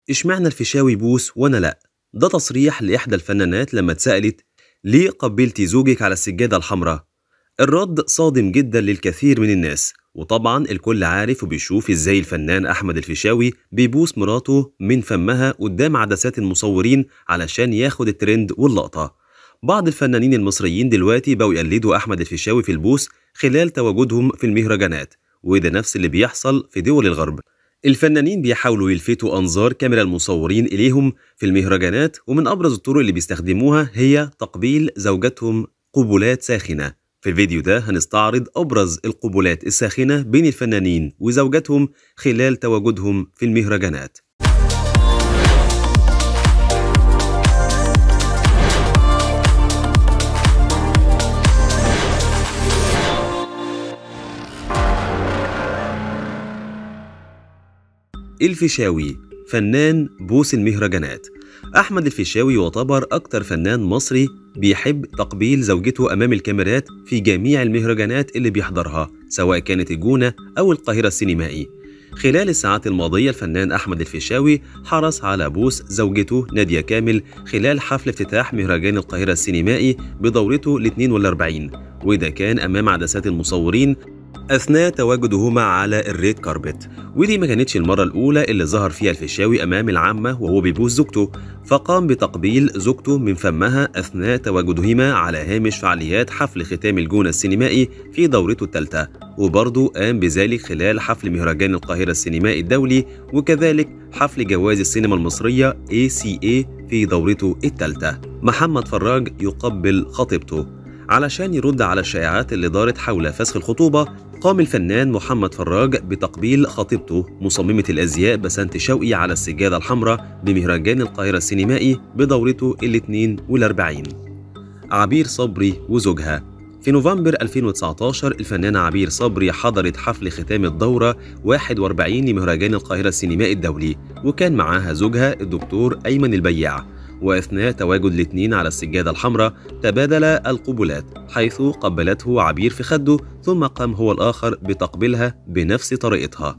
اشمعنى الفيشاوي يبوس وانا لا ده تصريح لاحدى الفنانات لما اتسالت ليه قبلتي زوجك على السجاده الحمراء الرد صادم جدا للكثير من الناس وطبعا الكل عارف وبيشوف ازاي الفنان احمد الفيشاوي بيبوس مراته من فمها قدام عدسات المصورين علشان ياخد الترند واللقطه بعض الفنانين المصريين دلوقتي بقوا يقلدوا احمد الفيشاوي في البوس خلال تواجدهم في المهرجانات وده نفس اللي بيحصل في دول الغرب الفنانين بيحاولوا يلفتوا أنظار كاميرا المصورين إليهم في المهرجانات ومن أبرز الطرق اللي بيستخدموها هي تقبيل زوجاتهم قبلات ساخنة في الفيديو ده هنستعرض أبرز القبلات الساخنة بين الفنانين وزوجاتهم خلال تواجدهم في المهرجانات الفيشاوي فنان بوس المهرجانات أحمد الفيشاوي يعتبر أكتر فنان مصري بيحب تقبيل زوجته أمام الكاميرات في جميع المهرجانات اللي بيحضرها سواء كانت الجونة أو القاهرة السينمائي خلال الساعات الماضية الفنان أحمد الفيشاوي حرص على بوس زوجته نادية كامل خلال حفل افتتاح مهرجان القاهرة السينمائي بدورته ال 42 وده كان أمام عدسات المصورين أثناء تواجدهما على الريد كاربت ودي ما كانتش المرة الأولى اللي ظهر فيها الفيشاوي أمام العامة وهو بيبوس زوجته فقام بتقبيل زوجته من فمها أثناء تواجدهما على هامش فعاليات حفل ختام الجونة السينمائي في دورته الثالثة وبرضه قام بذلك خلال حفل مهرجان القاهرة السينمائي الدولي وكذلك حفل جوائز السينما المصرية ACA في دورته الثالثة محمد فراج يقبل خطيبته علشان يرد على الشائعات اللي دارت حول فسخ الخطوبة قام الفنان محمد فراج بتقبيل خطيبته مصممة الأزياء بسنت شوقي على السجادة الحمراء بمهرجان القاهرة السينمائي بدورته ال 42 عبير صبري وزوجها في نوفمبر 2019 الفنانة عبير صبري حضرت حفل ختام الدورة 41 لمهرجان القاهرة السينمائي الدولي وكان معاها زوجها الدكتور أيمن البياع وأثناء تواجد الاثنين على السجادة الحمراء تبادل القبلات حيث قبلته عبير في خده ثم قام هو الآخر بتقبيلها بنفس طريقتها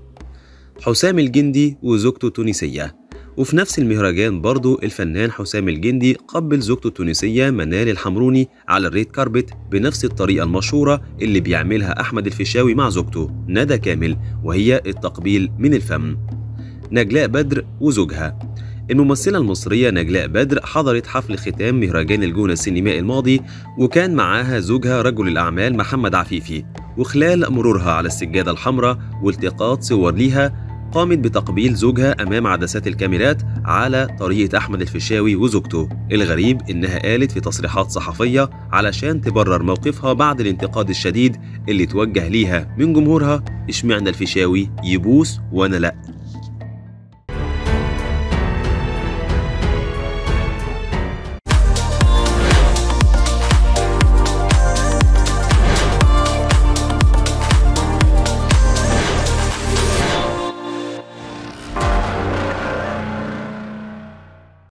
حسام الجندي وزوجته التونسية وفي نفس المهرجان برضو الفنان حسام الجندي قبل زوجته التونسية منال الحمروني على الريد كاربت بنفس الطريقة المشهورة اللي بيعملها أحمد الفيشاوي مع زوجته ندى كامل وهي التقبيل من الفم نجلاء بدر وزوجها الممثلة المصرية نجلاء بدر حضرت حفل ختام مهرجان الجونة السينمائي الماضي وكان معاها زوجها رجل الأعمال محمد عفيفي وخلال مرورها على السجادة الحمراء والتقاط صور ليها قامت بتقبيل زوجها أمام عدسات الكاميرات على طريقة أحمد الفيشاوي وزوجته الغريب إنها قالت في تصريحات صحفية علشان تبرر موقفها بعد الانتقاد الشديد اللي توجه ليها من جمهورها اشمعنى الفيشاوي يبوس وأنا لأ